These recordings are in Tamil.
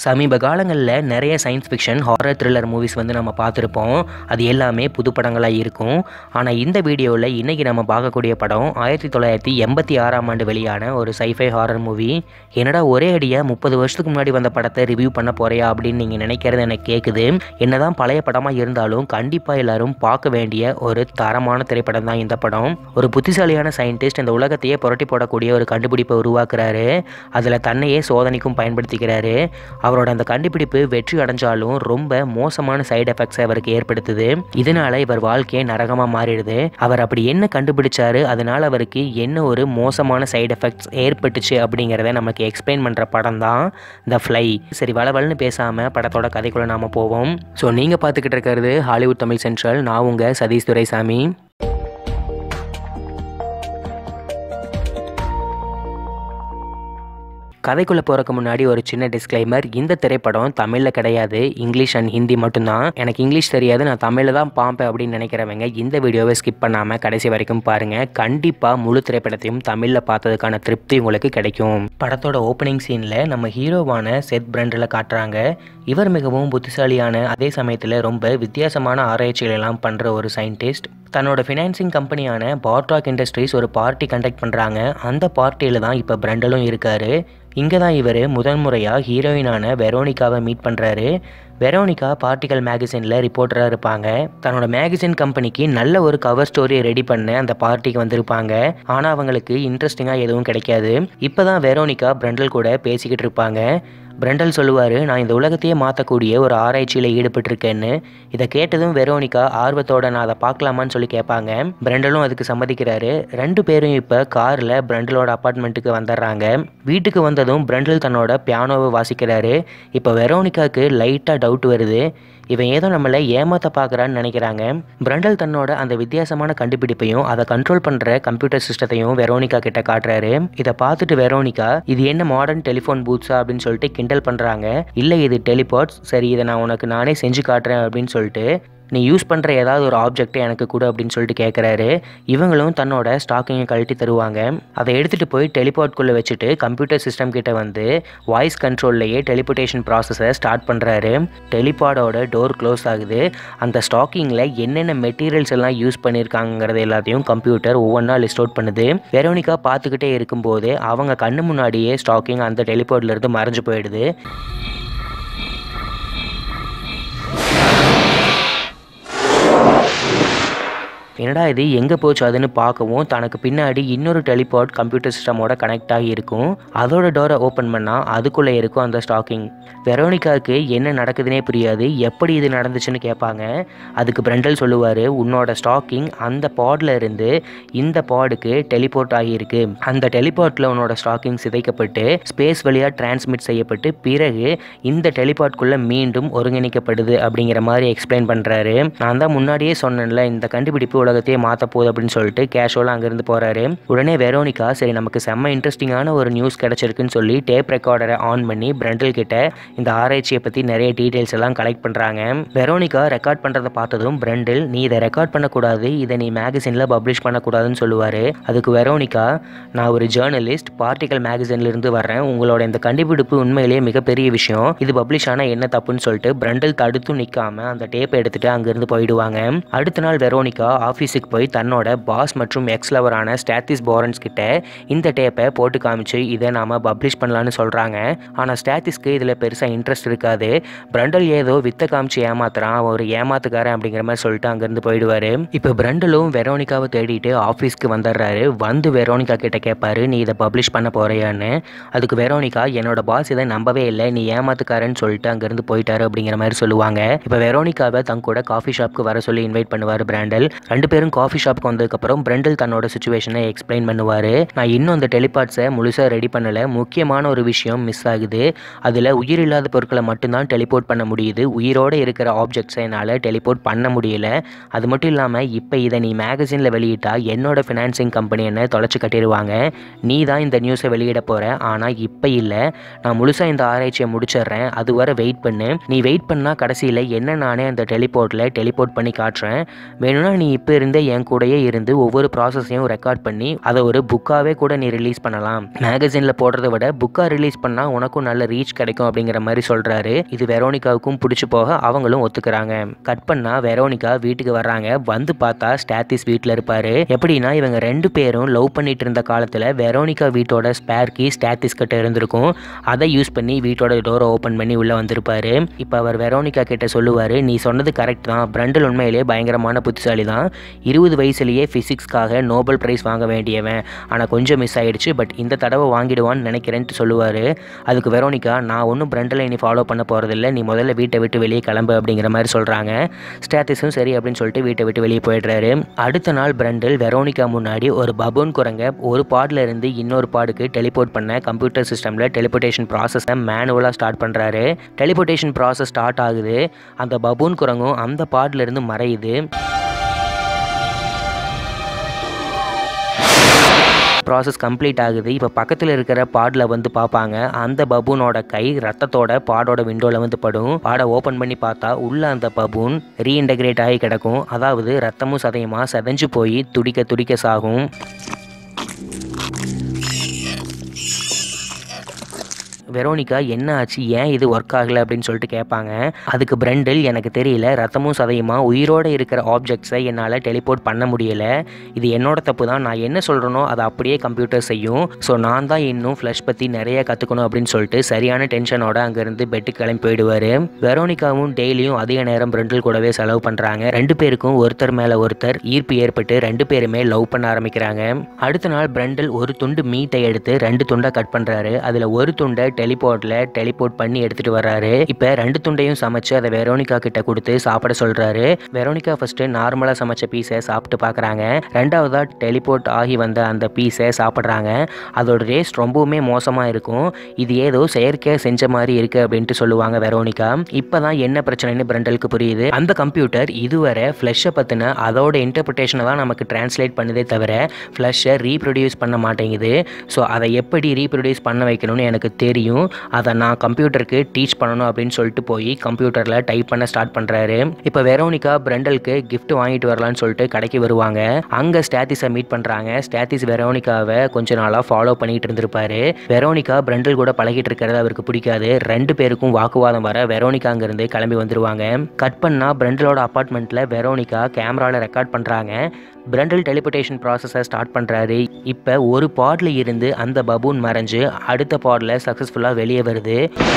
சமீப காலங்களில் நிறைய science fiction horror thriller movies வந்து நம்ம பார்த்துருப்போம் அது எல்லாமே புது படங்களாக இருக்கும் ஆனால் இந்த வீடியோவில் இன்றைக்கி நம்ம பார்க்கக்கூடிய படம் ஆயிரத்தி தொள்ளாயிரத்தி எண்பத்தி ஆறாம் ஆண்டு வெளியான ஒரு சைஃபை ஹாரர் மூவி என்னடா ஒரே அடியாக முப்பது வருஷத்துக்கு முன்னாடி வந்த படத்தை ரிவ்யூ பண்ண போறியா அப்படின்னு நீங்கள் நினைக்கிறது எனக்கு கேட்குது என்னதான் பழைய படமாக இருந்தாலும் கண்டிப்பாக எல்லாரும் பார்க்க வேண்டிய ஒரு தரமான திரைப்படம் தான் இந்த படம் ஒரு புத்திசாலியான சயின்டிஸ்ட் இந்த உலகத்தையே புரட்டி போடக்கூடிய ஒரு கண்டுபிடிப்பை உருவாக்குறாரு அதில் தன்னையே சோதனைக்கும் பயன்படுத்திக்கிறாரு அவரோட அந்த கண்டுபிடிப்பு வெற்றி அடைஞ்சாலும் ரொம்ப மோசமான சைடு எஃபெக்ட்ஸ் அவருக்கு ஏற்படுத்துது இதனால இவர் வாழ்க்கையே நரகமாக மாறிடுது அவர் அப்படி என்ன கண்டுபிடிச்சாரு அதனால அவருக்கு என்ன ஒரு மோசமான சைடு எஃபெக்ட்ஸ் ஏற்பட்டுச்சு அப்படிங்கிறத நமக்கு எக்ஸ்பிளைன் பண்ணுற படம் தான் த ஃப்ளை சரி வளவலன்னு பேசாமல் படத்தோட கதைக்குள்ளே நாம் போவோம் ஸோ நீங்கள் பார்த்துக்கிட்டு இருக்கிறது ஹாலிவுட் தமிழ் சென்ட்ரல் நான் உங்கள் சதீஷ் துரைசாமி கதைக்குள்ளே போகிறக்கு முன்னாடி ஒரு சின்ன டிஸ்க்ளைமர் இந்த திரைப்படம் தமிழில் கிடையாது இங்கிலீஷ் அண்ட் ஹிந்தி மட்டும்தான் எனக்கு இங்கிலீஷ் தெரியாது நான் தமிழில் தான் பார்ப்பேன் அப்படின்னு நினைக்கிறவங்க இந்த வீடியோவை ஸ்கிப் பண்ணாமல் கடைசி வரைக்கும் பாருங்கள் கண்டிப்பாக முழு திரைப்படத்தையும் தமிழில் பார்த்ததுக்கான திருப்தி உங்களுக்கு கிடைக்கும் படத்தோட ஓப்பனிங் சீனில் நம்ம ஹீரோவான செத் பிரண்டில் காட்டுறாங்க இவர் மிகவும் புத்திசாலியான அதே சமயத்தில் ரொம்ப வித்தியாசமான ஆராய்ச்சிகள் எல்லாம் பண்ணுற ஒரு சயின்டிஸ்ட் தன்னோட ஃபினான்சிங் கம்பெனியான பார்டாக் இண்டஸ்ட்ரீஸ் ஒரு பார்ட்டி கண்டக்ட் பண்ணுறாங்க அந்த பார்ட்டியில் தான் இப்போ பிரண்டலும் இருக்கார் இங்கே தான் இவர் முதன் முறையாக ஹீரோயினான வெரோனிகாவை மீட் பண்ணுறாரு வெரோனிகா பார்ட்டிகல் மேகசினில் ரிப்போர்ட்டராக இருப்பாங்க தன்னோட மேகசின் கம்பெனிக்கு நல்ல ஒரு கவர் ஸ்டோரி ரெடி பண்ண அந்த பார்ட்டிக்கு வந்திருப்பாங்க ஆனால் அவங்களுக்கு இன்ட்ரெஸ்டிங்காக எதுவும் கிடைக்காது இப்போ தான் வெரோனிகா பிரண்டல் கூட பேசிக்கிட்டு இருப்பாங்க பிரண்டல் சொல்லுவார் நான் இந்த உலகத்தையே மாற்றக்கூடிய ஒரு ஆராய்ச்சியில் ஈடுபட்டிருக்கேன்னு இதை கேட்டதும் வெரோனிகா ஆர்வத்தோட நான் அதை பார்க்கலாமான்னு சொல்லி கேட்பாங்க பிரண்டலும் அதுக்கு சம்மதிக்கிறாரு ரெண்டு பேரும் இப்போ காரில் பிரண்டலோட அப்பார்ட்மெண்ட்டுக்கு வந்துடுறாங்க வீட்டுக்கு வந்ததும் பிரண்டல் தன்னோட பியானோவை வாசிக்கிறாரு இப்போ வெரோனிகாவுக்கு லைட்டாக டவுட் வருது இவன் ஏதோ நம்மளை ஏமாத்த பார்க்குறான்னு நினைக்கிறாங்க பிரண்டல் தன்னோட அந்த வித்தியாசமான கண்டுபிடிப்பையும் அதை கண்ட்ரோல் பண்ணுற கம்ப்யூட்டர் சிஸ்டத்தையும் வெரோனிகா கிட்ட காட்டுறாரு இதை பார்த்துட்டு வெரோனிகா இது என்ன மாடர்ன் டெலிஃபோன் பூத்ஸா அப்படின்னு சொல்லிட்டு கிண்டல் பண்ணுறாங்க இல்லை இது டெலிபாட்ஸ் சரி இதை நான் உனக்கு நானே செஞ்சு காட்டுறேன் அப்படின்னு சொல்லிட்டு நீ யூஸ் பண்ணுற ஏதாவது ஒரு ஆப்ஜெக்டை எனக்கு கூட அப்படின்னு சொல்லிட்டு கேட்குறாரு இவங்களும் தன்னோட ஸ்டாக்கிங்கை கழட்டி தருவாங்க அதை எடுத்துகிட்டு போய் டெலிபாட்குள்ளே வச்சுட்டு கம்ப்யூட்டர் சிஸ்டம் கிட்ட வந்து வாய்ஸ் கண்ட்ரோல்லையே டெலிபோர்டேஷன் ப்ராசஸை ஸ்டார்ட் பண்ணுறாரு டெலிபாடோட டோர் க்ளோஸ் ஆகுது அந்த ஸ்டாக்கிங்கில் என்னென்ன மெட்டீரியல்ஸ் எல்லாம் யூஸ் பண்ணியிருக்காங்கிறது எல்லாத்தையும் கம்ப்யூட்டர் ஒவ்வொன்றா லிஸ்ட் அவுட் பண்ணுது வெரோனிகா பார்த்துக்கிட்டே இருக்கும்போது அவங்க கண்ணு முன்னாடியே ஸ்டாக்கிங் அந்த டெலிபோர்ட்லேருந்து மறைஞ்சு போயிடுது என்னடா இது எங்கே போச்சு அதுன்னு பார்க்கவும் தனக்கு பின்னாடி இன்னொரு டெலிபாட் கம்ப்யூட்டர் சிஸ்டமோட கனெக்ட் ஆகி இருக்கும் அதோட டோரை ஓப்பன் பண்ணால் அதுக்குள்ளே இருக்கும் அந்த ஸ்டாக்கிங் வெரோனிகாவுக்கு என்ன நடக்குதுன்னே புரியாது எப்படி இது நடந்துச்சுன்னு கேட்பாங்க அதுக்கு பிரண்டல் சொல்லுவார் உன்னோட ஸ்டாக்கிங் அந்த பாடில் இருந்து இந்த பாடுக்கு டெலிபோர்ட் ஆகியிருக்கு அந்த டெலிபாட்டில் உன்னோட ஸ்டாக்கிங் சிதைக்கப்பட்டு ஸ்பேஸ் வழியாக டிரான்ஸ்மிட் செய்யப்பட்டு பிறகு இந்த டெலிபாட்குள்ளே மீண்டும் ஒருங்கிணைக்கப்படுது அப்படிங்கிற மாதிரி எக்ஸ்பிளைன் பண்ணுறாரு நான் தான் முன்னாடியே சொன்னேன்ல இந்த கண்டுபிடிப்பு உலகத்தையே மாற்ற போகுது அப்படின்னு சொல்லிட்டு கேஷுவலாக அங்கேருந்து போகிறாரு உடனே வெரோனிகா சரி நமக்கு செம்ம இன்ட்ரெஸ்டிங்கான ஒரு நியூஸ் கிடச்சிருக்குன்னு சொல்லி டேப் ரெக்கார்டரை ஆன் பண்ணி பிரண்டல் கிட்ட இந்த ஆராய்ச்சியை பற்றி நிறைய டீட்டெயில்ஸ் எல்லாம் கலெக்ட் பண்ணுறாங்க வெரோனிகா ரெக்கார்ட் பண்ணுறதை பார்த்ததும் பிரண்டில் நீ இதை ரெக்கார்ட் பண்ணக்கூடாது இதை நீ மேகசினில் பப்ளிஷ் பண்ணக்கூடாதுன்னு சொல்லுவார் அதுக்கு வெரோனிகா நான் ஒரு ஜேர்னலிஸ்ட் பார்ட்டிகல் மேகசின்லேருந்து வர்றேன் உங்களோட இந்த கண்டுபிடிப்பு உண்மையிலேயே மிகப்பெரிய விஷயம் இது பப்ளிஷ் ஆனால் என்ன தப்புன்னு சொல்லிட்டு பிரண்டல் தடுத்து நிற்காம அந்த டேப்பை எடுத்துட்டு அங்கேருந்து போயிடுவாங்க அடுத்த நாள் வெரோனிகா ஆஃபீஸுக்கு போய் தன்னோட பாஸ் மற்றும் எக்ஸ் லவரான ஸ்டாத்திஸ் போரன்ஸ் கிட்ட இந்த டேப்பை போட்டு காமிச்சு இதை நாம பப்ளிஷ் பண்ணலான்னு சொல்கிறாங்க ஆனால் ஸ்டாத்திஸ்க்கு இதில் பெருசாக இன்ட்ரெஸ்ட் இருக்காது பிரண்டல் ஏதோ வித்த காமிச்சு ஏமாத்துறான் அவன் ஒரு ஏமாத்துக்காரன் அப்படிங்கிற மாதிரி சொல்லிட்டு அங்கேருந்து போயிடுவார் இப்போ பிரண்டலும் வெரோனிகாவை தேடிட்டு ஆஃபீஸ்க்கு வந்துடுறாரு வந்து வெரோனிகா கிட்ட கேட்பாரு நீ இதை பப்ளிஷ் பண்ண போறியான்னு அதுக்கு வெரோனிகா என்னோட பாஸ் இதை நம்பவே இல்லை நீ ஏமாத்துக்காரன்னு சொல்லிட்டு அங்கேருந்து போயிட்டாரு அப்படிங்கிற மாதிரி சொல்லுவாங்க இப்போ வெரோனிகாவை தங்க கூட காஃபி ஷாப்க்கு வர சொல்லி இன்வைட் பண்ணுவார் பிராண்டல் ரெண்டு பேரும் காஃபி ஷாப்க்கு வந்ததுக்கப்புறம் பிரெண்டல் தன்னோட சுச்சுவேஷனை எக்ஸ்பிளைன் பண்ணுவார் நான் இன்னும் அந்த டெலிபாட்ஸை முழுசாக ரெடி பண்ணலை முக்கியமான ஒரு விஷயம் மிஸ் ஆகுது அதில் உயிர் இல்லாத பொருட்களை மட்டும்தான் டெலிபோர்ட் பண்ண முடியுது உயிரோடு இருக்கிற ஆப்ஜெக்ட்ஸை என்னால் டெலிபோர்ட் பண்ண முடியல அது மட்டும் இல்லாமல் இப்போ இதை நீ மேகசினில் வெளியிட்டா என்னோட ஃபினான்சிங் கம்பெனி என்ன தொலைச்சி கட்டிடுவாங்க நீ தான் இந்த நியூஸை வெளியிட போகிற ஆனால் இப்போ இல்லை நான் முழுசாக இந்த ஆராய்ச்சியை முடிச்சிடுறேன் அது வர வெயிட் பண்ணு நீ வெயிட் பண்ணால் கடைசியில் என்ன நானே அந்த டெலிபோர்ட்டில் டெலிபோர்ட் பண்ணி காட்டுறேன் வேணும்னா நீ இப்போ இருந்தே என் கூடயே இருந்து ஒவ்வொரு ப்ராசஸையும் ரெக்கார்ட் பண்ணி அதை ஒரு புக்காவே கூட நீ ரிலீஸ் பண்ணலாம் மேகசினில் போடுறத விட புக்காக ரிலீஸ் பண்ணால் உனக்கும் நல்ல ரீச் கிடைக்கும் அப்படிங்கிற மாதிரி சொல்கிறாரு இது வெரோனிகாவுக்கும் பிடிச்சி போக அவங்களும் ஒத்துக்கிறாங்க கட் பண்ணால் வெரோனிகா வீட்டுக்கு வர்றாங்க வந்து பார்த்தா ஸ்டாத்திஸ் வீட்டில் இருப்பாரு எப்படின்னா இவங்க ரெண்டு பேரும் லவ் பண்ணிட்டு இருந்த காலத்தில் வெரோனிகா வீட்டோட ஸ்பேர் கீ ஸ்டாத்திஸ் கிட்ட இருந்திருக்கும் அதை யூஸ் பண்ணி வீட்டோட டோரை ஓப்பன் பண்ணி உள்ளே வந்திருப்பாரு இப்போ அவர் வெரோனிகா கிட்ட சொல்லுவார் நீ சொன்னது கரெக்ட் தான் பிரண்டல் உண்மையிலேயே பயங்கரமான புத்திசாலி தான் இருபது வயசுலேயே ஃபிசிக்ஸ்க்காக நோபல் பிரைஸ் வாங்க வேண்டியவன் ஆனால் கொஞ்சம் மிஸ் ஆயிடுச்சு பட் இந்த தடவை வாங்கிடுவான்னு நினைக்கிறேன்ட்டு சொல்லுவார் அதுக்கு வெரோனிகா நான் ஒன்றும் பிரண்டலை நீ ஃபாலோ பண்ண போகிறதில்ல நீ முதல்ல வீட்டை விட்டு வெளியே கிளம்பு அப்படிங்கிற மாதிரி சொல்கிறாங்க ஸ்டாத்திஸும் சரி அப்படின்னு சொல்லிட்டு வீட்டை விட்டு வெளியே போயிடுறாரு அடுத்த நாள் பிரண்டல் வெரோனிகா முன்னாடி ஒரு பபூன் குரங்க ஒரு பாட்ல இருந்து இன்னொரு பாடுக்கு டெலிபோர்ட் பண்ண கம்ப்யூட்டர் சிஸ்டமில் டெலிபோர்டேஷன் ப்ராசஸை மேனுவலாக ஸ்டார்ட் பண்ணுறாரு டெலிபோர்டேஷன் ப்ராசஸ் ஸ்டார்ட் ஆகுது அந்த பபூன் குரங்கும் அந்த பாட்ல இருந்து மறையுது ப்ராசஸ் கம்ப்ளீட் ஆகுது இப்போ பக்கத்தில் இருக்கிற பாடில் வந்து பார்ப்பாங்க அந்த பபூனோட கை ரத்தத்தோட பாடோட விண்டோவில் வந்து படும் பாடை ஓப்பன் பண்ணி பார்த்தா உள்ள அந்த பபூன் ரீஇன்டகிரேட் ஆகி கிடக்கும் அதாவது ரத்தமும் சதையுமா செதஞ்சு போய் துடிக்க துடிக்க சாகும் வெரோனிகா என்ன ஆச்சு ஏன் இது ஒர்க் ஆகலை அப்படின்னு சொல்லிட்டு கேட்பாங்க அதுக்கு பிரண்டில் எனக்கு தெரியல ரத்தமும் சதையுமா உயிரோடு இருக்கிற ஆப்ஜெக்ட்ஸை என்னால் டெலிபோர்ட் பண்ண முடியல இது என்னோட தப்பு தான் நான் என்ன சொல்கிறேனோ அதை அப்படியே கம்ப்யூட்டர் செய்யும் ஸோ நான் தான் இன்னும் ஃப்ளஷ் பற்றி நிறைய கற்றுக்கணும் அப்படின்னு சொல்லிட்டு சரியான டென்ஷனோட அங்கேருந்து பெட்டுக்கு கிளம்பி போயிடுவார் வெரோனிகாவும் டெய்லியும் அதிக நேரம் பிரண்டில் கூடவே செலவு பண்ணுறாங்க ரெண்டு பேருக்கும் ஒருத்தர் மேலே ஒருத்தர் ஈர்ப்பு ஏற்பட்டு ரெண்டு பேருமே லவ் பண்ண ஆரம்பிக்கிறாங்க அடுத்த நாள் பிரண்டில் ஒரு துண்டு மீட்டை எடுத்து ரெண்டு துண்டை கட் பண்ணுறாரு அதில் ஒரு துண்டை டெலிபோர்ட்டில் டெலிபோர்ட் பண்ணி எடுத்துகிட்டு வர்றாரு இப்போ ரெண்டு துண்டையும் சமைச்சு அதை வெரோனிகா கிட்ட கொடுத்து சாப்பிட சொல்கிறாரு வெரோனிகா ஃபஸ்ட்டு நார்மலாக சமைச்ச பீஸை சாப்பிட்டு பார்க்குறாங்க ரெண்டாவதாக டெலிபோர்ட் ஆகி வந்த அந்த பீஸை சாப்பிட்றாங்க அதோட டேஸ்ட் ரொம்பவுமே மோசமாக இருக்கும் இது ஏதோ செயற்கையாக செஞ்ச மாதிரி இருக்குது அப்படின்ட்டு சொல்லுவாங்க வெரோனிகா இப்போ தான் என்ன பிரச்சனைன்னு பிரண்டலுக்கு புரியுது அந்த கம்ப்யூட்டர் இதுவரை ஃப்ளஷை பற்றின அதோட இன்டர்பிரிட்டேஷனை தான் நமக்கு டிரான்ஸ்லேட் பண்ணுதே தவிர ஃப்ளஷை ரீப்ரொடியூஸ் பண்ண மாட்டேங்குது ஸோ அதை எப்படி ரீப்ரொடியூஸ் பண்ண வைக்கணும்னு எனக்கு தெரியும் அதை நான் கம்ப்யூட்டருக்கு டீச் பண்ணணும் அப்படின்னு சொல்லிட்டு போய் கம்ப்யூட்டரில் டைப் பண்ண ஸ்டார்ட் பண்ணுறாரு இப்போ வெரோனிகா பிரண்டலுக்கு gift வாங்கிட்டு வரலான்னு சொல்லிட்டு கடைக்கு வருவாங்க அங்கே ஸ்டாத்திஸை மீட் பண்ணுறாங்க ஸ்டாத்திஸ் வெரோனிகாவை கொஞ்ச நாளாக ஃபாலோ பண்ணிட்டு இருந்திருப்பாரு வெரோனிகா பிரண்டல் கூட பழகிட்டு இருக்கிறது அவருக்கு பிடிக்காது ரெண்டு பேருக்கும் வாக்குவாதம் வர வெரோனிகா அங்கேருந்து கிளம்பி வந்துருவாங்க கட் பண்ணால் பிரண்டலோட அப்பார்ட்மெண்ட்டில் வெரோனிகா கேமராவில் ரெக்கார்ட் பண்ணுறாங்க பிரண்டல் டெலிபோர்டேஷன் ப்ராசஸை ஸ்டார்ட் பண்ணுறாரு இப்போ ஒரு பாடில் இருந்து அந்த பபூன் மறைஞ்சு அடுத்த பாடில் சக்ஸஸ்ஃபுல்லாக வெளியே வருது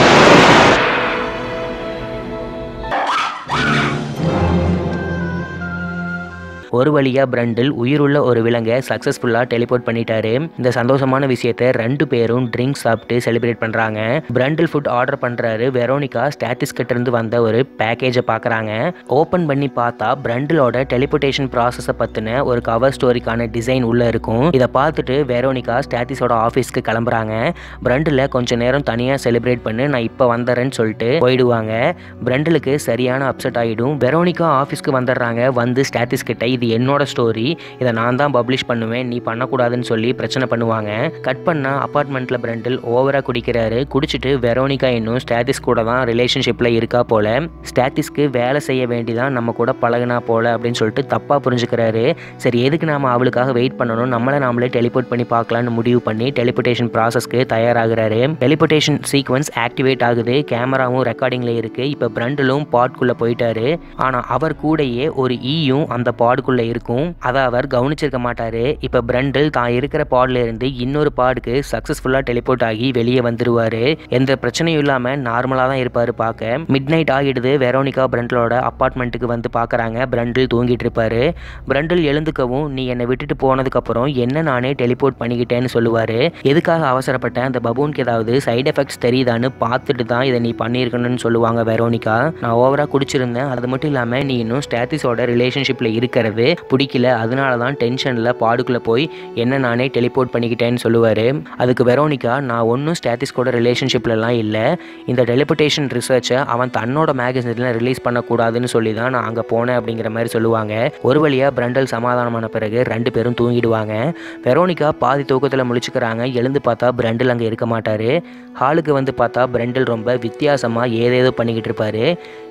ஒரு வழியாக பிரண்டில் உயிருள்ள ஒரு விலங்கை சக்ஸஸ்ஃபுல்லாக டெலிபோர்ட் பண்ணிட்டாரு இந்த சந்தோஷமான விஷயத்தை ரெண்டு பேரும் ட்ரிங்க்ஸ் சாப்பிட்டு செலிப்ரேட் பண்ணுறாங்க பிரண்டில் ஃபுட் ஆர்டர் பண்ணுறாரு வெரோனிகா ஸ்டாட்டிஸ் கிட்ட இருந்து வந்த ஒரு பேக்கேஜை பார்க்குறாங்க ஓப்பன் பண்ணி பார்த்தா பிரண்டிலோட டெலிபோர்டேஷன் ப்ராசஸை பற்றின ஒரு கவர் ஸ்டோரிக்கான டிசைன் உள்ளே இருக்கும் இதை பார்த்துட்டு வெரோனிகா ஸ்டாட்டிஸோட ஆஃபீஸ்க்கு கிளம்புறாங்க பிரண்டில் கொஞ்ச நேரம் தனியாக செலிப்ரேட் பண்ணி நான் இப்போ வந்துடுறேன்னு சொல்லிட்டு போயிடுவாங்க பிரண்டிலுக்கு சரியான அப்செட் ஆகிடும் வெரோனிகா ஆஃபீஸ்க்கு வந்துடுறாங்க வந்து ஸ்டாட்டிஸ் கிட்ட இது என்னோட ஸ்டோரி இதை நான் தான் பப்ளிஷ் பண்ணுவேன் நீ பண்ணக்கூடாதுன்னு சொல்லி பிரச்சனை பண்ணுவாங்க கட் பண்ணால் அப்பார்ட்மெண்ட்டில் பிரண்டில் ஓவராக குடிக்கிறாரு குடிச்சிட்டு வெரோனிகா இன்னும் ஸ்டாட்டிஸ் கூட தான் ரிலேஷன்ஷிப்பில் இருக்கா போல ஸ்டாட்டிஸ்க்கு வேலை செய்ய வேண்டிதான் நம்ம கூட பழகுனா போல அப்படின்னு சொல்லிட்டு தப்பாக புரிஞ்சுக்கிறாரு சரி எதுக்கு நாம அவளுக்காக வெயிட் பண்ணணும் நம்மளை நாமளே டெலிபோர்ட் பண்ணி பார்க்கலான்னு முடிவு பண்ணி டெலிபோர்டேஷன் ப்ராசஸ்க்கு தயாராகிறாரு டெலிபோர்டேஷன் சீக்வன்ஸ் ஆக்டிவேட் ஆகுது கேமராவும் ரெக்கார்டிங்கில் இருக்குது இப்போ பிரண்டிலும் பாட்குள்ளே போயிட்டாரு ஆனால் அவர் கூடயே ஒரு ஈயும் அந்த பாடுக்குள்ளே இருக்கும் அதை அவர் கவனிச்சிருக்க மாட்டாரு இப்போ பிரண்டில் தான் இருக்கிற பாட்ல இருந்து இன்னொரு பாடுக்கு சக்ஸஸ்ஃபுல்லாக டெலிபோர்ட் ஆகி வெளியே வந்துருவாரு எந்த பிரச்சனையும் இல்லாமல் நார்மலாக தான் இருப்பாரு பார்க்க மிட் நைட் ஆகிடுது வெரோனிகா பிரண்டலோட அப்பார்ட்மெண்ட்டுக்கு வந்து பார்க்குறாங்க பிரண்டில் தூங்கிட்டு இருப்பாரு பிரண்டில் எழுந்துக்கவும் நீ என்னை விட்டுட்டு போனதுக்கப்புறம் என்ன நானே டெலிபோர்ட் பண்ணிக்கிட்டேன்னு சொல்லுவார் எதுக்காக அவசரப்பட்ட அந்த பபூனுக்கு ஏதாவது சைடு எஃபெக்ட்ஸ் தெரியுதான்னு பார்த்துட்டு தான் இதை நீ பண்ணியிருக்கணும்னு சொல்லுவாங்க வெரோனிகா நான் ஓவராக குடிச்சிருந்தேன் அது மட்டும் இல்லாமல் நீ இன்னும் ஸ்டாத்திஸோட ரிலேஷன்ஷிப்பில் இருக்கிறது பிடிக்கல அதனால தான் டென்ஷனில் பாடுக்குள்ளே போய் என்ன நானே டெலிபோர்ட் பண்ணிக்கிட்டேன்னு சொல்லுவார் அதுக்கு வெரோனிகா நான் ஒன்றும் ஸ்டாத்திஸ் கூட ரிலேஷன்ஷிப்லலாம் இல்லை இந்த டெலிபோர்டேஷன் ரிசர்ச்சை அவன் தன்னோட மேகசினில் ரிலீஸ் பண்ணக்கூடாதுன்னு சொல்லி தான் நான் அங்கே போனேன் அப்படிங்கிற மாதிரி சொல்லுவாங்க ஒரு வழியாக பிரண்டல் சமாதானமான பிறகு ரெண்டு பேரும் தூங்கிடுவாங்க வெரோனிகா பாதி தூக்கத்தில் முழிச்சுக்கிறாங்க எழுந்து பார்த்தா பிரண்டில் அங்கே இருக்க மாட்டார் ஹாலுக்கு வந்து பார்த்தா பிரண்டில் ரொம்ப வித்தியாசமாக ஏதேதோ பண்ணிக்கிட்டு இருப்பாரு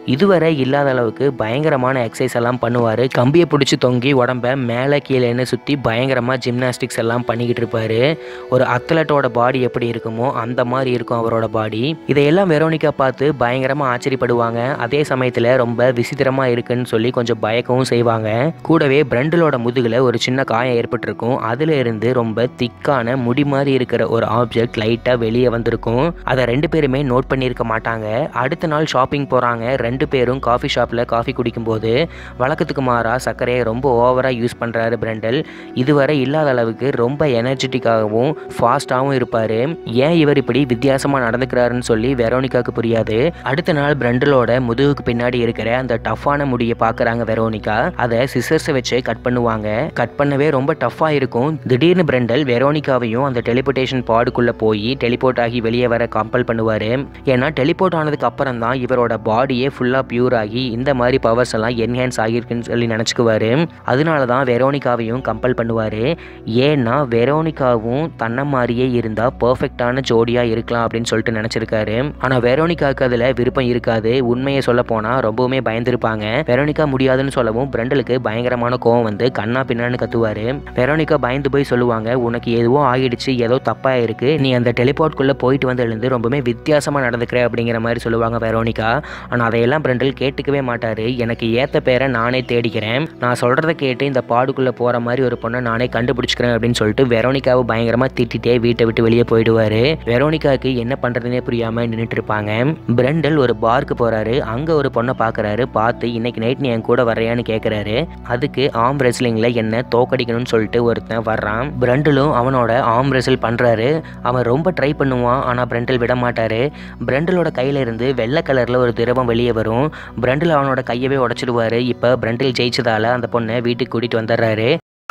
இதுவரை இல்லாத அளவுக்கு பயங்கரமான எக்ஸசைஸ் எல்லாம் பண்ணுவார் கம்பியை பிடிச்சி தொங்கி உடம்ப மேலே கீழேன்னு சுற்றி பயங்கரமாக ஜிம்னாஸ்டிக்ஸ் எல்லாம் பண்ணிக்கிட்டு இருப்பார் ஒரு அத்லட்டோட பாடி எப்படி இருக்குமோ அந்த மாதிரி இருக்கும் அவரோட பாடி இதையெல்லாம் வெரோனிகா பார்த்து பயங்கரமாக ஆச்சரியப்படுவாங்க அதே சமயத்தில் ரொம்ப விசித்திரமாக இருக்குன்னு சொல்லி கொஞ்சம் பயக்கவும் செய்வாங்க கூடவே பிரண்டலோட முதுகில் ஒரு சின்ன காயம் ஏற்பட்டிருக்கும் அதுல இருந்து ரொம்ப திக்கான முடி மாதிரி இருக்கிற ஒரு ஆப்ஜெக்ட் லைட்டாக வெளியே வந்திருக்கும் அதை ரெண்டு பேருமே நோட் பண்ணியிருக்க மாட்டாங்க அடுத்த நாள் ஷாப்பிங் போகிறாங்க ரெண்டு பேரும் காஃபி ஷாப்பில் காஃபி குடிக்கும்போது வழக்கத்துக்கு மாறாக சர்க்கரையை ரொம்ப ஓவராக யூஸ் பண்ணுறாரு பிரண்டல் இதுவரை இல்லாத அளவுக்கு ரொம்ப எனர்ஜெட்டிக்காகவும் ஃபாஸ்ட்டாகவும் இருப்பார் ஏன் இவர் இப்படி வித்தியாசமாக நடந்துக்கிறாருன்னு சொல்லி வெரோனிகாவுக்கு புரியாது அடுத்த நாள் பிரண்டலோட முதுகுக்கு பின்னாடி இருக்கிற அந்த டஃப்பான முடியை பார்க்குறாங்க வெரோனிகா அதை சிசர்ஸை வச்சு கட் பண்ணுவாங்க கட் பண்ணவே ரொம்ப டஃப்பாக இருக்கும் திடீர்னு பிரண்டல் வெரோனிகாவையும் அந்த டெலிபோர்டேஷன் பாடுக்குள்ளே போய் டெலிபோர்ட் ஆகி வெளியே வர கம்பல் பண்ணுவார் ஏன்னா டெலிபோர்ட் ஆனதுக்கு அப்புறம் தான் இவரோட பாடியே ஃபுல்லாக பியூர் ஆகி இந்த மாதிரி பவர்ஸ் எல்லாம் என்ஹான்ஸ் ஆகியிருக்குன்னு சொல்லி நினச்சிக்குவாரு அதனால தான் வெரோனிகாவையும் கம்பல் பண்ணுவார் ஏன்னா வெரோனிகாவும் தன்னை மாதிரியே இருந்தால் பர்ஃபெக்டான ஜோடியாக இருக்கலாம் அப்படின்னு சொல்லிட்டு நினச்சிருக்காரு ஆனால் வெரோனிகாவுக்கு அதில் விருப்பம் இருக்காது உண்மையை சொல்ல போனால் ரொம்பவுமே பயந்துருப்பாங்க வெரோனிகா முடியாதுன்னு சொல்லவும் பிரண்டலுக்கு பயங்கரமான கோவம் வந்து கண்ணா பின்னான்னு கத்துவார் வெரோனிகா பயந்து போய் சொல்லுவாங்க உனக்கு எதுவும் ஆகிடுச்சு ஏதோ தப்பாக இருக்கு நீ அந்த டெலிபோர்ட்குள்ளே போயிட்டு வந்து எழுந்து ரொம்பவே வித்தியாசமாக நடந்துக்கிற அப்படிங்கிற மாதிரி சொல்லுவாங்க வெரோனிகா ஆனால் அதையெல்லாம் பிரண்டல் கேட்டுக்கவே மாட்டார் எனக்கு ஏற்ற பேரை நானே தேடிக்கிறேன் நான் சொல்கிறத கேட்டு இந்த பாடுக்குள்ளே போகிற மாதிரி ஒரு பொண்ணை நானே கண்டுபிடிச்சிக்கிறேன் அப்படின்னு சொல்லிட்டு வெரோனிகாவை பயங்கரமாக திட்டிட்டே வீட்டை விட்டு வெளியே போயிடுவார் வெரோனிகாவுக்கு என்ன பண்ணுறதுனே புரியாமல் நின்றுட்டு இருப்பாங்க பிரண்டல் ஒரு பார்க்கு போகிறாரு அங்கே ஒரு பொண்ணை பார்க்குறாரு பார்த்து இன்னைக்கு நைட் நீ என் கூட வரையான்னு கேட்குறாரு அதுக்கு ஆம் ரெஸ்லிங்கில் என்ன தோக்கடிக்கணும்னு சொல்லிட்டு ஒருத்தன் வர்றான் பிரண்டலும் அவனோட ஆம் ரெஸ்ல் பண்ணுறாரு அவன் ரொம்ப ட்ரை பண்ணுவான் ஆனால் பிரண்டல் விட மாட்டார் பிரண்டலோட கையில இருந்து வெள்ளை கலரில் ஒரு திரவம் வெளியே வரும் பிரண்டல் அவனோட கையவே உடச்சிடுவாரு இப்போ பிரண்டல் ஜெயிச்சதால அந்த பொண்ணை வீட்டுக்கு கூட்டிகிட்டு வந்துடுறாரு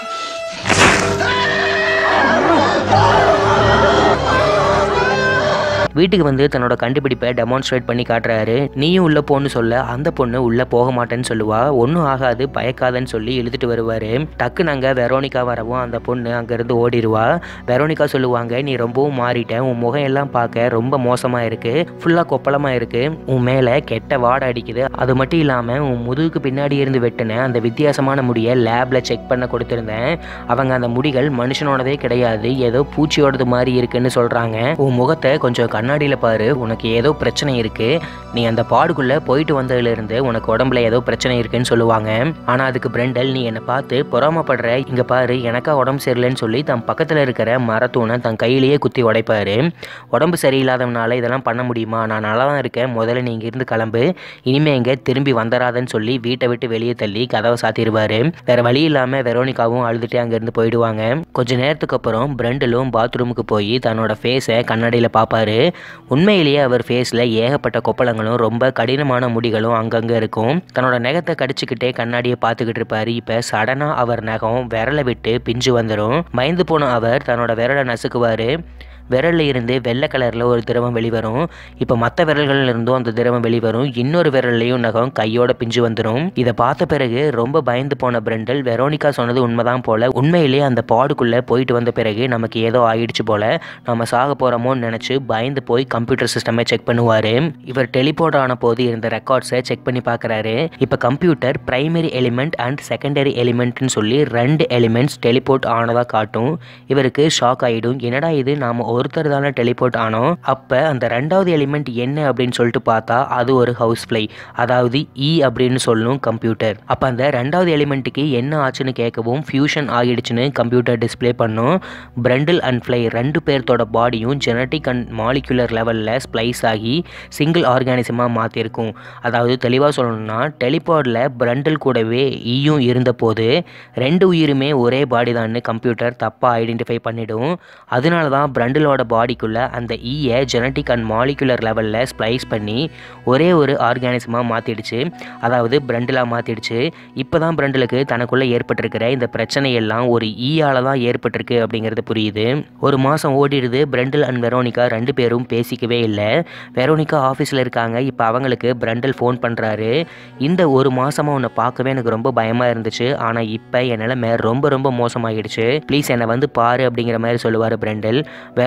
வீட்டுக்கு வந்து தன்னோட கண்டுபிடிப்பை டெமான்ஸ்ட்ரேட் பண்ணி காட்டுறாரு நீயும் உள்ள போன்னு சொல்ல அந்த பொண்ணு உள்ள போக மாட்டேன்னு சொல்லுவா ஒன்றும் ஆகாது பயக்காதன்னு சொல்லி இழுத்துட்டு வருவாரு டக்கு நாங்க வெரோனிகா வரவும் அந்த பொண்ணு அங்கிருந்து ஓடிடுவா வெரோனிகா சொல்லுவாங்க நீ ரொம்பவும் மாறிட்ட உன் முகம் எல்லாம் பார்க்க ரொம்ப மோசமா இருக்கு ஃபுல்லா கொப்பளமா இருக்கு உன் மேல கெட்ட வாடை அடிக்குது அது மட்டும் இல்லாம உன் முதுகுக்கு பின்னாடி இருந்து வெட்டின அந்த வித்தியாசமான முடியை லேப்ல செக் பண்ண கொடுத்திருந்தேன் அவங்க அந்த முடிகள் மனுஷனோடதே கிடையாது ஏதோ பூச்சியோடது மாதிரி இருக்குன்னு சொல்றாங்க உன் முகத்தை கொஞ்சம் கண்ணாடியில் பாரு உனக்கு ஏதோ பிரச்சனை இருக்கு நீ அந்த பாடுக்குள்ள போயிட்டு வந்ததுலேருந்து உனக்கு உடம்புல ஏதோ பிரச்சனை இருக்குன்னு சொல்லுவாங்க ஆனால் அதுக்கு பிரண்டல் நீ என்னை பார்த்து பொறாமப்படுற இங்கே பாரு எனக்கா உடம்பு சரியில்லைன்னு சொல்லி தன் பக்கத்தில் இருக்கிற மரத்தூணை தன் கையிலேயே குத்தி உடைப்பாரு உடம்பு சரியில்லாதவனால இதெல்லாம் பண்ண முடியுமா நான் நல்லா தான் இருக்கேன் முதல்ல நீ இங்கிருந்து கிளம்பு இனிமே இங்கே திரும்பி வந்துடாதன்னு சொல்லி வீட்டை விட்டு வெளியே தள்ளி கதவை சாத்திடுவாரு வேற வழி இல்லாமல் வெரோனிகாவும் அழுதுட்டு அங்கேருந்து போயிடுவாங்க கொஞ்ச நேரத்துக்கு அப்புறம் பிரண்டலும் பாத்ரூமுக்கு போய் தன்னோட ஃபேஸை கண்ணாடியில் பார்ப்பாரு உண்மையிலேயே அவர் ஃபேஸில் ஏகப்பட்ட கொப்பளங்களும் ரொம்ப கடினமான முடிகளும் அங்கங்கே இருக்கும் தன்னோட நகத்தை கடிச்சுக்கிட்டே கண்ணாடியை பார்த்துக்கிட்டு இருப்பாரு இப்போ சடனாக அவர் நகம் விரலை விட்டு பிஞ்சு வந்துடும் பயந்து போன அவர் தன்னோட விரலை நசுக்குவார் விரல்ல இருந்து வெள்ளை கலரில் ஒரு திரவம் வெளிவரும் இப்போ மற்ற விரல்கள்ல இருந்தும் அந்த திரவம் வெளிவரும் இன்னொரு விரல்லையும் நகம் கையோட பிஞ்சு வந்துடும் இதை பார்த்த பிறகு ரொம்ப பயந்து போன பிரண்டல் வெரோனிகா சொன்னது உண்மைதான் போல உண்மையிலேயே அந்த பாடுக்குள்ளே போயிட்டு வந்த பிறகு நமக்கு ஏதோ ஆயிடுச்சு போல நம்ம சாக போகிறோமோன்னு நினச்சி பயந்து போய் கம்ப்யூட்டர் சிஸ்டமை செக் பண்ணுவார் இவர் டெலிபோர்ட் ஆன போது இருந்த ரெக்கார்ட்ஸை செக் பண்ணி பார்க்குறாரு இப்போ computer primary element and secondary எலிமெண்ட்னு சொல்லி ரெண்டு எலிமெண்ட்ஸ் டெலிபோர்ட் ஆனதாக காட்டும் இவருக்கு ஷாக் ஆகிடும் என்னடா இது நாம் ஒருத்தர் தானே டெலிபோர்ட் ஆனோம் அப்போ அந்த ரெண்டாவது எலிமெண்ட் என்ன அப்படின்னு சொல்லிட்டு பார்த்தா அது ஒரு ஹவுஸ் ஃப்ளை அதாவது இ அப்படின்னு சொல்லணும் கம்ப்யூட்டர் அப்போ அந்த ரெண்டாவது எலிமெண்ட்டுக்கு என்ன ஆச்சுன்னு கேட்கவும் ஃபியூஷன் ஆகிடுச்சுன்னு கம்ப்யூட்டர் டிஸ்ப்ளே பண்ணும் பிரண்டில் அண்ட் ஃப்ளை ரெண்டு பேர்த்தோட பாடியும் ஜெனட்டிக் அண்ட் மாலிகுலர் லெவலில் ஸ்ப்ளைஸ் ஆகி சிங்கிள் ஆர்கானிசமாக மாற்றிருக்கும் அதாவது தெளிவாக சொல்லணும்னா டெலிபோர்டில் பிரண்டில் கூடவே ஈயும் இருந்தபோது ரெண்டு உயிருமே ஒரே பாடி தான் கம்ப்யூட்டர் தப்பாக ஐடென்டிஃபை பண்ணிடும் அதனால தான் பிரண்டிலோட பாடிக்குள்ளே அந்த ஈயை ஜெனட்டிக் அண்ட் மாலிகுலர் லெவலில் ஸ்ப்ளைஸ் பண்ணி ஒரே ஒரு ஆர்கானிசமாக மாற்றிடுச்சு அதாவது பிரண்டிலாக மாற்றிடுச்சு இப்போ தான் பிரண்டிலுக்கு தனக்குள்ளே ஏற்பட்டிருக்கிற இந்த பிரச்சனையெல்லாம் ஒரு ஈயால் தான் ஏற்பட்டிருக்கு அப்படிங்கிறது புரியுது ஒரு மாதம் ஓடிடுது பிரண்டில் அண்ட் வெரோனிகா ரெண்டு பேரும் பேசிக்கவே இல்லை வெரோனிகா ஆஃபீஸில் இருக்காங்க இப்போ அவங்களுக்கு பிரண்டில் ஃபோன் பண்ணுறாரு இந்த ஒரு மாதமாக உன்னை பார்க்கவே எனக்கு ரொம்ப பயமாக இருந்துச்சு ஆனால் இப்போ என் நிலைமை ரொம்ப ரொம்ப மோசமாகிடுச்சு ப்ளீஸ் என்னை வந்து பாரு அப்படிங்கிற மாதிரி சொல்லுவார் பிரண்டில் வெரோனிகா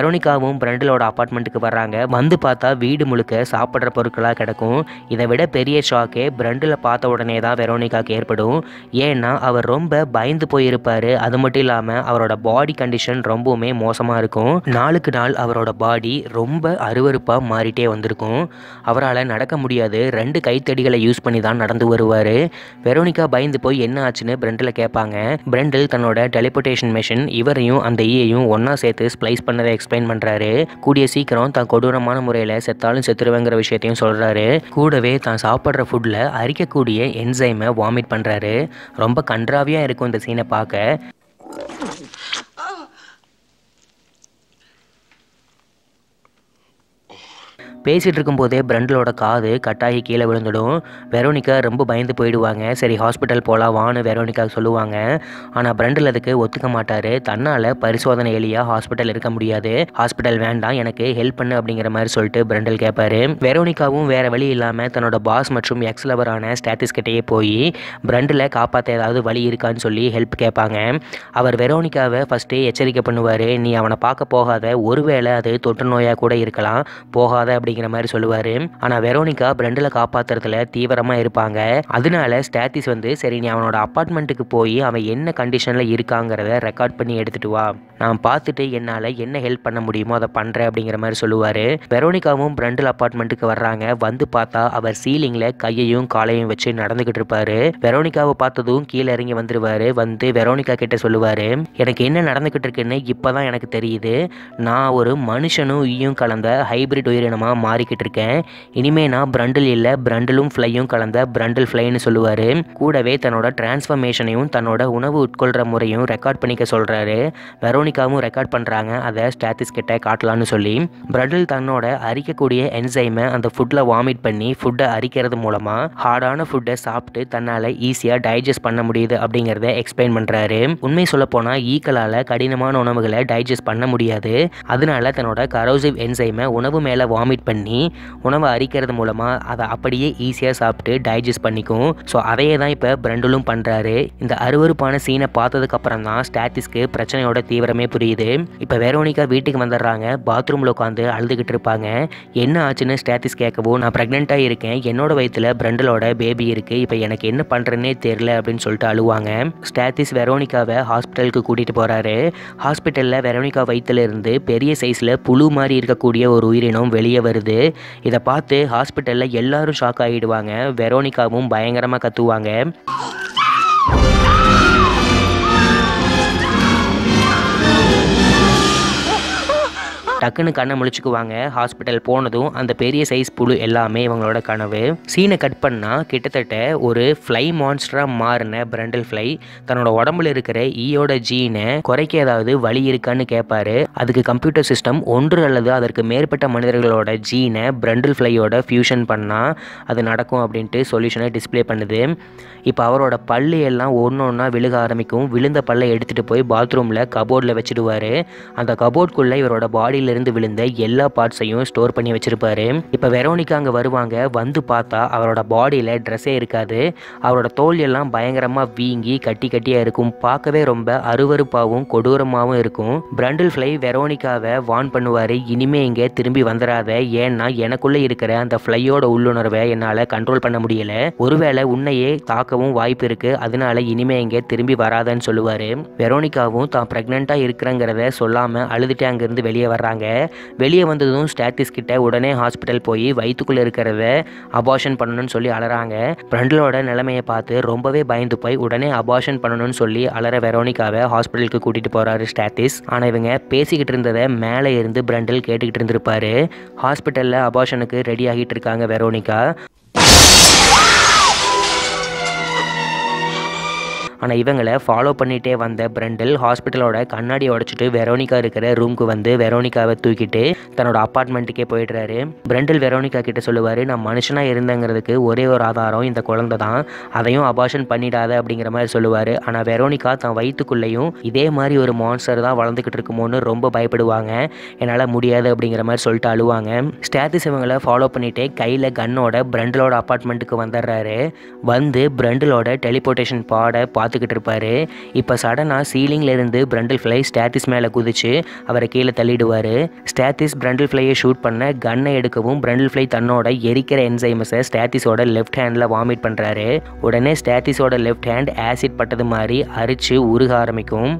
வெரோனிகாவும் பிரண்டலோட அப்பார்ட்மெண்ட்டுக்கு வர்றாங்க வந்து பார்த்தா வீடு முழுக்க சாப்பிட்ற பொருட்களாக கிடக்கும் இதை விட பெரிய ஷாக்கே பிரண்டில் பார்த்த உடனே தான் வெரோனிகாக்கு ஏற்படும் ஏன்னா அவர் ரொம்ப பயந்து போயிருப்பார் அது மட்டும் இல்லாமல் அவரோட பாடி கண்டிஷன் ரொம்பவுமே மோசமாக இருக்கும் நாளுக்கு நாள் அவரோட பாடி ரொம்ப அருவருப்பாக மாறிட்டே வந்திருக்கும் அவரால் நடக்க முடியாது ரெண்டு கைத்தடிகளை யூஸ் பண்ணி தான் நடந்து வருவார் வெரோனிகா பயந்து போய் என்ன ஆச்சுன்னு பிரண்டில் கேட்பாங்க பிரண்டில் தன்னோட டெலிபோர்டேஷன் மெஷின் இவரையும் அந்த ஈயையும் ஒன்றா சேர்த்து ஸ்ப்ளைஸ் பண்ணதை எக்ஸ்பிளைன் பண்ணுறாரு கூடிய சீக்கிரம் தான் கொடூரமான முறையில் செத்தாலும் செத்துருவேங்கிற விஷயத்தையும் சொல்கிறாரு கூடவே தான் சாப்பிட்ற ஃபுட்டில் அரிக்கக்கூடிய என்சைமை வாமிட் பண்ணுறாரு ரொம்ப கன்றாவியாக இருக்கும் இந்த சீனை பார்க்க பேசிகிட்டு இருக்கும்போதே பிரண்டலோட காது கட்டாகி கீழே விழுந்துடும் வெரோனிகா ரொம்ப பயந்து போயிடுவாங்க சரி ஹாஸ்பிட்டல் போகலாம் வான்னு வெரோனிகா சொல்லுவாங்க ஆனால் பிரண்டல் அதுக்கு ஒத்துக்க மாட்டார் தன்னால் பரிசோதனை எலியாக ஹாஸ்பிட்டல் இருக்க முடியாது ஹாஸ்பிட்டல் வேண்டாம் எனக்கு ஹெல்ப் பண்ணு அப்படிங்கிற மாதிரி சொல்லிட்டு பிரண்டல் கேட்பாரு வெரோனிகாவும் வேறு வழி இல்லாமல் தன்னோட பாஸ் மற்றும் எக்ஸ் லவரான ஸ்டாட்டிஸ் கிட்டேயே போய் பிரண்டில் காப்பாற்ற ஏதாவது வழி இருக்கான்னு சொல்லி ஹெல்ப் கேட்பாங்க அவர் வெரோனிகாவை ஃபஸ்ட்டே எச்சரிக்கை பண்ணுவார் நீ அவனை பார்க்க போகாத ஒருவேளை அது தொற்று நோயாக கூட இருக்கலாம் போகாத அப்படிங்கிற மாதிரி சொல்லுவார் ஆனால் வெரோனிகா பிரண்டில் காப்பாற்றுறதுல தீவிரமாக இருப்பாங்க அதனால ஸ்டாத்திஸ் வந்து சரி நீ அவனோட அப்பார்ட்மெண்ட்டுக்கு போய் அவன் என்ன கண்டிஷனில் இருக்காங்கிறத ரெக்கார்ட் பண்ணி எடுத்துட்டு வா நான் பார்த்துட்டு என்னால் என்ன ஹெல்ப் பண்ண முடியுமோ அதை பண்ணுறேன் அப்படிங்கிற மாதிரி சொல்லுவார் வெரோனிகாவும் பிரண்டில் அப்பார்ட்மெண்ட்டுக்கு வர்றாங்க வந்து பார்த்தா அவர் சீலிங்கில் கையையும் காலையும் வச்சு நடந்துக்கிட்டு இருப்பாரு வெரோனிகாவை பார்த்ததும் கீழே இறங்கி வந்துருவாரு வந்து வெரோனிகா கிட்ட சொல்லுவார் எனக்கு என்ன நடந்துக்கிட்டு இருக்குன்னு இப்போ தான் எனக்கு தெரியுது நான் ஒரு மனுஷனும் ஈயும் கலந்த ஹைபிரிட் உயிரினமாக மாறிக்கிட்டு இருக்கேன் இனிமே நான் பிரண்டில் இல்லை பிரண்டிலும் ஃப்ளையும் கலந்த பிரண்டில் ஃப்ளைன்னு சொல்லுவார் கூடவே தன்னோட டிரான்ஸ்ஃபர்மேஷனையும் தன்னோட உணவு உட்கொள்கிற முறையும் ரெக்கார்ட் பண்ணிக்க சொல்கிறாரு வெரோனிகாவும் ரெக்கார்ட் பண்ணுறாங்க அதை ஸ்டாத்திஸ் கிட்ட காட்டலான்னு சொல்லி பிரண்டில் தன்னோட அரிக்கக்கூடிய என்சைமை அந்த ஃபுட்டில் வாமிட் பண்ணி ஃபுட்டை அரிக்கிறது மூலமாக ஹார்டான ஃபுட்டை சாப்பிட்டு தன்னால் ஈஸியாக டைஜஸ்ட் பண்ண முடியுது அப்படிங்கிறத எக்ஸ்பிளைன் பண்ணுறாரு உண்மை சொல்லப்போனால் ஈக்களால் கடினமான உணவுகளை டைஜஸ்ட் பண்ண முடியாது அதனால தன்னோட கரோசிவ் என்சைமை உணவு மேலே வாமிட் பண்ணி உணவை அரிக்கிறது மூலமாக அதை அப்படியே ஈஸியாக சாப்பிட்டு டைஜஸ்ட் பண்ணிக்கும் ஸோ அதையே தான் இப்போ பிரண்டலும் பண்ணுறாரு இந்த அருவருப்பான சீனை பார்த்ததுக்கு அப்புறம் தான் ஸ்டாட்டிஸ்க்கு பிரச்சனையோட தீவிரமே புரியுது இப்போ வெரோனிகா வீட்டுக்கு வந்துடுறாங்க பாத்ரூமில் உட்காந்து அழுதுகிட்டு இருப்பாங்க என்ன ஆச்சுன்னு ஸ்டாட்டிஸ் கேட்கவும் நான் ப்ரெக்னெண்ட்டாக இருக்கேன் என்னோட வயித்துல பிரண்டலோட பேபி இருக்குது இப்போ எனக்கு என்ன பண்ணுறேன்னே தெரில அப்படின்னு சொல்லிட்டு அழுவாங்க ஸ்டாட்டிஸ் வெரோனிகாவை ஹாஸ்பிட்டலுக்கு கூட்டிகிட்டு போகிறாரு ஹாஸ்பிட்டலில் வெரோனிகா வயித்துல இருந்து பெரிய சைஸில் புழு மாதிரி இருக்கக்கூடிய ஒரு உயிரினம் வெளியே வருது இதை பார்த்து ஹாஸ்பிட்டலில் எல்லாரும் ஷாக் ஆகிடுவாங்க வெரோனிகாவும் பயங்கரமாக கத்துவாங்க டக்குன்னு கண்ணை முழிச்சுக்குவாங்க ஹாஸ்பிட்டல் போனதும் அந்த பெரிய சைஸ் புழு எல்லாமே இவங்களோட கனவு சீனை கட் பண்ணால் கிட்டத்தட்ட ஒரு ஃப்ளை மான்ஸ்டராக மாறின பிரண்டல் ஃப்ளை தன்னோட உடம்புல இருக்கிற ஈயோட ஜீனை குறைக்க ஏதாவது வழி இருக்கான்னு கேட்பாரு அதுக்கு கம்ப்யூட்டர் சிஸ்டம் ஒன்று அல்லது அதற்கு மேற்பட்ட மனிதர்களோட ஜீனை பிரண்டல் ஃப்ளையோட ஃபியூஷன் பண்ணால் அது நடக்கும் அப்படின்ட்டு சொல்யூஷனை டிஸ்ப்ளே பண்ணுது இப்போ அவரோட பல்லு எல்லாம் ஒன்று ஒன்றா விழுக ஆரம்பிக்கும் விழுந்த பல்லை எடுத்துகிட்டு போய் பாத்ரூமில் கபோர்டில் வச்சுடுவார் அந்த கபோர்ட்குள்ளே இவரோட பாடியிலேருந்து விழுந்த எல்லா பார்ட்ஸையும் ஸ்டோர் பண்ணி வச்சிருப்பாரு இப்போ வெரோனிகா அங்கே வருவாங்க வந்து பார்த்தா அவரோட பாடியில் ட்ரெஸ்ஸே இருக்காது அவரோட தோல் எல்லாம் பயங்கரமாக வீங்கி கட்டி கட்டியாக இருக்கும் பார்க்கவே ரொம்ப அருவருப்பாகவும் கொடூரமாகவும் இருக்கும் பிரண்டில் ஃப்ளை வெரோனிகாவை வான் பண்ணுவார் இனிமே இங்கே திரும்பி வந்துடாத ஏன்னா எனக்குள்ளே இருக்கிற அந்த ஃப்ளையோட உள்ளுணர்வை என்னால் கண்ட்ரோல் பண்ண முடியல ஒருவேளை உன்னையே தாக்கவும் வாய்ப்பு இருக்கு அதனால இனிமே இங்கே திரும்பி வராதன்னு சொல்லுவார் வெரோனிகாவும் தான் ப்ரெக்னெண்ட்டாக இருக்கிறங்கிறத சொல்லாமல் அழுதுட்டு அங்கேருந்து வெளியே வர்றாங்க வெளியே வந்ததும் ஸ்டாட்டிஸ் கிட்ட உடனே ஹாஸ்பிட்டல் போய் வயிற்றுக்குள்ளே இருக்கிறத அபார்ஷன் பண்ணணும்னு சொல்லி அலறாங்க பிரண்டலோட நிலைமையை பார்த்து ரொம்பவே பயந்து போய் உடனே அபார்ஷன் பண்ணணும்னு சொல்லி அலற வெரோனிகாவை ஹாஸ்பிட்டலுக்கு கூட்டிகிட்டு போகிறாரு ஸ்டாட்டிஸ் ஆனால் இவங்க பேசிக்கிட்டு இருந்ததை மேலே இருந்து பிரண்டல் கேட்டுக்கிட்டு இருந்திருப்பாரு ஹாஸ்பிட்டலில் அபார்ஷனுக்கு ரெடி ஆகிட்டு இருக்காங்க வெரோனிகா ஆனால் இவங்களை ஃபாலோ பண்ணிகிட்டே வந்த பிரண்டில் ஹாஸ்பிட்டலோட கண்ணாடியை உடைச்சிட்டு வெரோனிகா இருக்கிற ரூமுக்கு வந்து வெரோனிகாவை தூக்கிட்டு தன்னோட அப்பார்ட்மெண்ட்டுக்கே போயிடுறாரு பிரண்டில் வெரோனிகா கிட்ட சொல்லுவார் நான் மனுஷனாக இருந்தங்கிறதுக்கு ஒரே ஒரு ஆதாரம் இந்த குழந்தை தான் அதையும் அபார்ஷன் பண்ணிடாத அப்படிங்கிற மாதிரி சொல்லுவார் ஆனால் வெரோனிகா தன் வயிற்றுக்குள்ளேயும் இதே மாதிரி ஒரு மான்ஸ்டர் தான் வளர்ந்துக்கிட்டு இருக்குமோன்னு ரொம்ப பயப்படுவாங்க என்னால் முடியாது அப்படிங்கிற மாதிரி சொல்லிட்டு அழுவாங்க ஸ்டாத்திஸ் இவங்களை ஃபாலோ பண்ணிகிட்டே கையில் கன்னோட பிரண்டிலோட அப்பார்ட்மெண்ட்டுக்கு வந்துடுறாரு வந்து பிரண்டிலோட டெலிபோர்டேஷன் பாடை பார்த்து பார்த்துக்கிட்டு இருப்பாரு இப்போ சடனாக சீலிங்கில் இருந்து பிரண்டில் ஃப்ளை ஸ்டாத்திஸ் மேலே குதிச்சு அவரை கீழே தள்ளிடுவார் ஸ்டாத்திஸ் பிரண்டில் ஃப்ளையை ஷூட் பண்ண கன்னை எடுக்கவும் பிரண்டில் ஃப்ளை தன்னோட எரிக்கிற என்சைமஸை ஸ்டாத்திஸோட லெஃப்ட் ஹேண்டில் வாமிட் பண்ணுறாரு உடனே ஸ்டாத்திஸோட லெஃப்ட் ஹேண்ட் ஆசிட் பட்டது மாதிரி அரிச்சு உருக ஆரம்பிக்கும்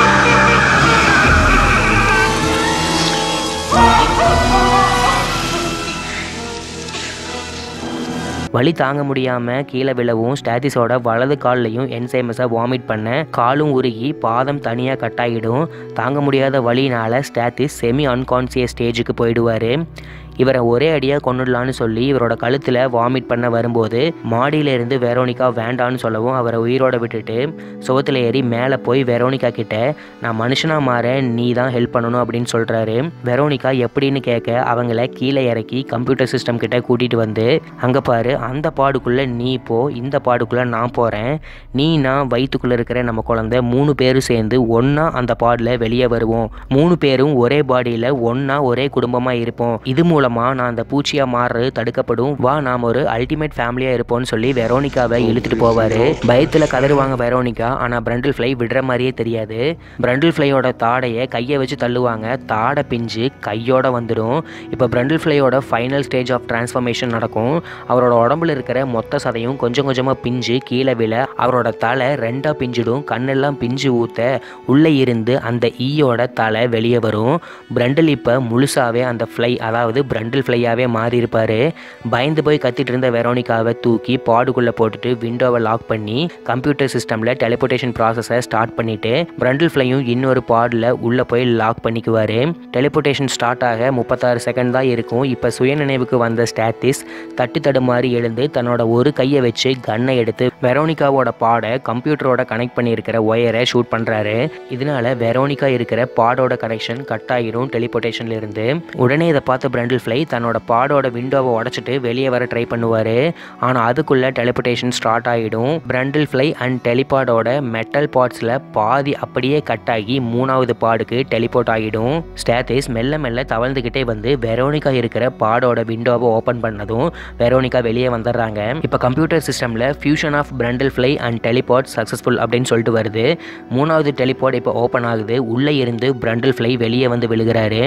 வலி தாங்க முடியாமல் கீழே விழவும் ஸ்டாத்திஸோட வலது கால்லையும் என்சைமஸை வாமிட் பண்ண காலும் உருகி பாதம் தனியாக கட்டாயிடும் தாங்க முடியாத வலியினால் ஸ்டாத்திஸ் செமி அன்கான்சியஸ் ஸ்டேஜுக்கு போயிடுவார் இவரை ஒரே அடியாக கொண்டுடலான்னு சொல்லி இவரோட கழுத்தில் வாமிட் பண்ண வரும்போது மாடியிலேருந்து வெரோனிகா வேண்டான்னு சொல்லவும் அவரை உயிரோட விட்டுட்டு சுவத்தில் ஏறி மேலே போய் வெரோனிகா கிட்ட நான் மனுஷனாக மாற நீ தான் ஹெல்ப் பண்ணணும் அப்படின்னு சொல்கிறாரு வெரோனிகா எப்படின்னு கேட்க அவங்கள கீழே இறக்கி கம்ப்யூட்டர் சிஸ்டம் கிட்ட கூட்டிகிட்டு வந்து அங்கே பாரு அந்த பாடுக்குள்ளே நீ போ இந்த பாடுக்குள்ளே நான் போகிறேன் நீ நான் வயிற்றுக்குள்ளே இருக்கிற நம்ம குழந்தை மூணு பேரும் சேர்ந்து ஒன்றா அந்த பாடில் வெளியே வருவோம் மூணு பேரும் ஒரே பாடியில் ஒன்றா ஒரே குடும்பமாக இருப்போம் இது மூலம் மூலமாக நான் அந்த பூச்சியாக மாறுறது தடுக்கப்படும் வா நாம் ஒரு அல்டிமேட் ஃபேமிலியாக இருப்போம்னு சொல்லி வெரோனிகாவை இழுத்துட்டு போவார் பயத்தில் கதறுவாங்க வெரோனிகா ஆனால் பிரண்டில் ஃப்ளை விடுற மாதிரியே தெரியாது பிரண்டில் ஃப்ளையோட தாடையை கையை வச்சு தள்ளுவாங்க தாடை பிஞ்சு கையோட வந்துடும் இப்போ பிரண்டில் ஃப்ளையோட ஃபைனல் ஸ்டேஜ் ஆஃப் டிரான்ஸ்ஃபர்மேஷன் நடக்கும் அவரோட உடம்புல இருக்கிற மொத்த சதையும் கொஞ்சம் கொஞ்சமாக பிஞ்சு கீழே விழ அவரோட தலை ரெண்டாக பிஞ்சிடும் கண்ணெல்லாம் பிஞ்சு ஊற்ற உள்ளே இருந்து அந்த ஈயோட தலை வெளியே வரும் பிரண்டில் இப்போ முழுசாவே அந்த ஃப்ளை அதாவது பிரண்டில் ஃப்ளையாகவே மாறி இருப்பார் பயந்து போய் கத்திட்டு இருந்த வெரோனிகாவை தூக்கி பாடுக்குள்ளே போட்டுட்டு விண்டோவை லாக் பண்ணி கம்ப்யூட்டர் சிஸ்டமில் டெலிபோர்டேஷன் ப்ராசஸை ஸ்டார்ட் பண்ணிவிட்டு பிரண்டில் ஃப்ளையும் இன்னொரு பாடில் உள்ளே போய் லாக் பண்ணிக்குவார் டெலிபோர்டேஷன் ஸ்டார்ட் ஆக முப்பத்தாறு செகண்ட் தான் இருக்கும் இப்போ சுயநினைவுக்கு வந்த ஸ்டாத்திஸ் தட்டு தடுமாறி எழுந்து தன்னோட ஒரு கையை வச்சு கன்னை எடுத்து வெரோனிகாவோட பாடை கம்ப்யூட்டரோட கனெக்ட் பண்ணியிருக்கிற ஒயரை ஷூட் பண்ணுறாரு இதனால வெரோனிகா இருக்கிற பாடோட கனெக்ஷன் கட் ஆகிரும் டெலிபோர்டேஷன்ல இருந்து உடனே இதை பார்த்த பிரண்டில் ஃப்ளை தன்னோட பாடோட விண்டோவை உடச்சிட்டு வெளியே வர ட்ரை பண்ணுவார் ஆனால் அதுக்குள்ளே டெலிபோர்டேஷன் ஸ்டார்ட் ஆகிடும் பிரண்டில் ஃப்ளை அண்ட் டெலிபாடோட மெட்டல் பார்ட்ஸில் பாதி அப்படியே கட் ஆகி மூணாவது பாடுக்கு டெலிபோர்ட் ஆகிடும் ஸ்டாத்திஸ் மெல்ல மெல்ல தவழ்ந்துக்கிட்டே வந்து வெரோனிகா இருக்கிற பாடோட விண்டோவை ஓப்பன் பண்ணதும் வெரோனிகா வெளியே வந்துடுறாங்க இப்போ கம்ப்யூட்டர் சிஸ்டமில் fusion of Brundle fly and telepod successful அப்படின்னு சொல்லிட்டு வருது மூணாவது டெலிபாட் இப்போ ஓப்பன் ஆகுது உள்ளே இருந்து பிரண்டில் ஃப்ளை வெளியே வந்து விழுகிறாரு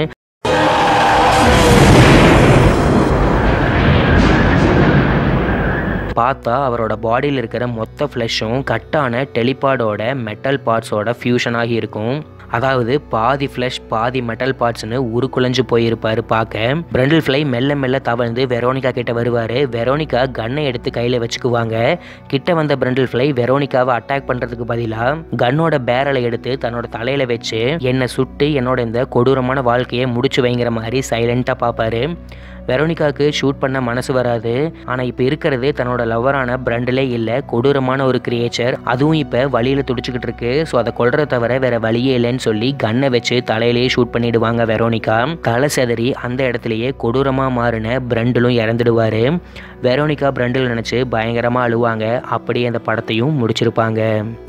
பார்த்தா அவரோட பாடியில் இருக்கிற மொத்த ஃப்ளஷும் கட்டான டெலிபாடோட மெட்டல் பார்ட்ஸோட ஃபியூஷன் ஆகி இருக்கும் அதாவது பாதி ஃப்ளஷ் பாதி மெட்டல் பார்ட்ஸ்னு உருக்குலைஞ்சு போயிருப்பாரு பார்க்க பிரண்டில் ஃப்ளை மெல்ல மெல்ல தவழ்ந்து வெரோனிகா கிட்ட வருவார் வெரோனிகா கன்னை எடுத்து கையில் வச்சுக்குவாங்க கிட்ட வந்த பிரண்டில் ஃப்ளை வெரோனிகாவை அட்டாக் பண்ணுறதுக்கு பதிலாக கன்னோட பேரலை எடுத்து தன்னோட தலையில் வச்சு என்னை சுட்டு என்னோட இந்த கொடூரமான வாழ்க்கையை முடிச்சு வைங்கிற மாதிரி சைலண்ட்டாக பார்ப்பாரு வெரோனிகாவுக்கு ஷூட் பண்ண மனசு வராது ஆனால் இப்போ இருக்கிறது தன்னோட லவ்வரான பிரண்டிலே இல்லை கொடூரமான ஒரு கிரியேச்சர் அதுவும் இப்போ வழியில் துடிச்சுக்கிட்டு இருக்கு ஸோ அதை கொல்றத தவிர வேற வழியே இல்லைன்னு சொல்லி கன்னை வச்சு தலையிலேயே ஷூட் பண்ணிடுவாங்க வெரோனிகா தலை செதறி அந்த இடத்துலயே கொடூரமாக மாறின பிரண்டிலும் இறந்துடுவார் வெரோனிகா பிரண்டில் நினச்சி பயங்கரமாக அழுவாங்க அப்படியே அந்த படத்தையும் முடிச்சிருப்பாங்க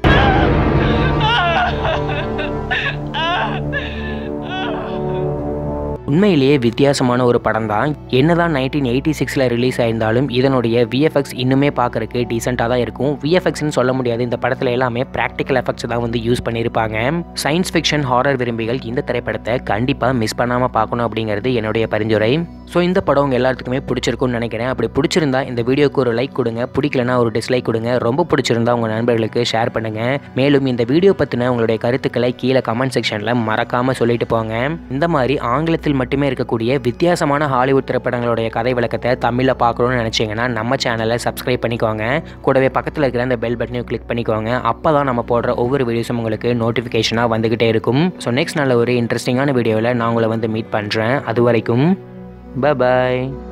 உண்மையிலேயே வித்தியாசமான ஒரு படம் தான் என்னதான் நைன்டீன் எயிட்டி சிக்ஸில் ரிலீஸ் ஆயிருந்தாலும் இதனுடைய விஎஃப்எக்ஸ் இன்னுமே பார்க்கறதுக்கு டீசெண்டாக தான் இருக்கும் விஎஃப்எக்ஸ்னு சொல்ல முடியாது இந்த படத்தில் எல்லாமே ப்ராக்டிக்கல் எஃபெக்ட்ஸ் தான் வந்து யூஸ் பண்ணியிருப்பாங்க சயின்ஸ் ஃபிக்ஷன் ஹாரர் விரும்பிகள் இந்த திரைப்படத்தை கண்டிப்பாக மிஸ் பண்ணாமல் பார்க்கணும் அப்படிங்கிறது என்னுடைய பரிந்துரை ஸோ இந்த படம் உங்கள் எல்லாத்துக்குமே பிடிச்சிருக்கும்னு நினைக்கிறேன் அப்படி பிடிச்சிருந்தா இந்த வீடியோக்கு ஒரு லைக் கொடுங்க பிடிக்கலனா ஒரு டிஸ்லைக் கொடுங்க ரொம்ப பிடிச்சிருந்தா உங்கள் நண்பர்களுக்கு ஷேர் பண்ணுங்கள் மேலும் இந்த வீடியோ பற்றின உங்களுடைய கருத்துக்களை கீழே கமெண்ட் செக்ஷனில் மறக்காமல் சொல்லிட்டு போங்க இந்த மாதிரி ஆங்கிலத்தில் மட்டுமே இருக்கக்கூடிய வித்தியாசமான ஹாலிவுட் திரைப்படங்களுடைய கதை விளக்கத்தை தமிழில் பார்க்கணும்னு நினச்சிங்கன்னா நம்ம சேனலை சப்ஸ்கிரைப் பண்ணிக்கோங்க கூடவே பக்கத்தில் இருக்கிற அந்த பெல் பட்டனையும் கிளிக் பண்ணிக்கோங்க அப்போ தான் நம்ம போடுற ஒவ்வொரு வீடியோஸும் உங்களுக்கு நோட்டிஃபிகேஷனாக வந்துக்கிட்டே இருக்கும் ஸோ நெக்ஸ்ட் நல்ல ஒரு இன்ட்ரெஸ்டிங்கான வீடியோவில் நான் உங்களை வந்து மீட் பண்ணுறேன் அது வரைக்கும் பாய்